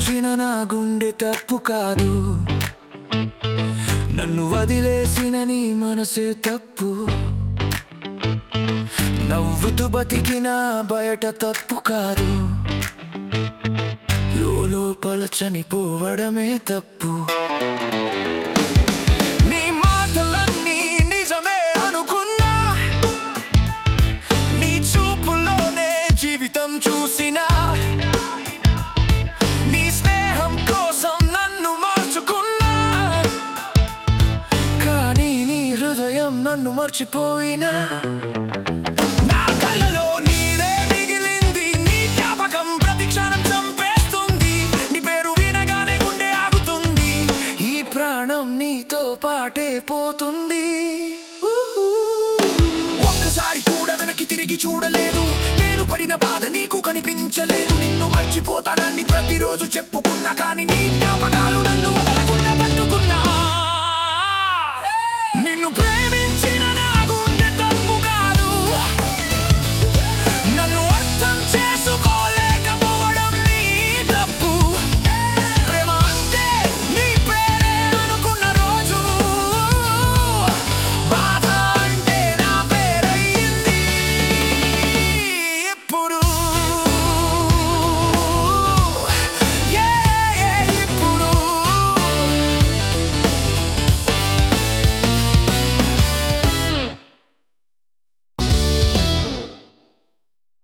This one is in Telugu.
చూచిన నా గుండె తప్పు కాదు నన్ను వదిలేసిన నీ మనసే తప్పు నవ్వుతూ బతికిన బయట తప్పు కాదు లోపల చనిపోవడమే తప్పు నీ మాటలన్నీ నిజమే అనుకున్నా నీ చూపులోనే జీవితం చూసినా నీ స్నేహం కోసం నన్ను మార్చుకున్నా కానీ నీ హృదయం నన్ను మర్చిపోయినా నా కళ్ళలో నీరే మిగిలింది నీ జ్ఞాపకం ప్రతి క్షణం చంపేస్తుంది నీ పేరు వినగానే గుండె ఆగుతుంది ఈ ప్రాణం నీతో పాటే పోతుంది ఊహూ. ఒక్కసారి కూడా వెనక్కి తిరిగి చూడలేదు నేను పడిన బాధ నీకు కనిపించలేదు నిన్ను మర్చిపోతానని ప్రతిరోజు చెప్పుకున్నా కానీ నీ జ్ఞాపకాలు నన్ను వదలకుండా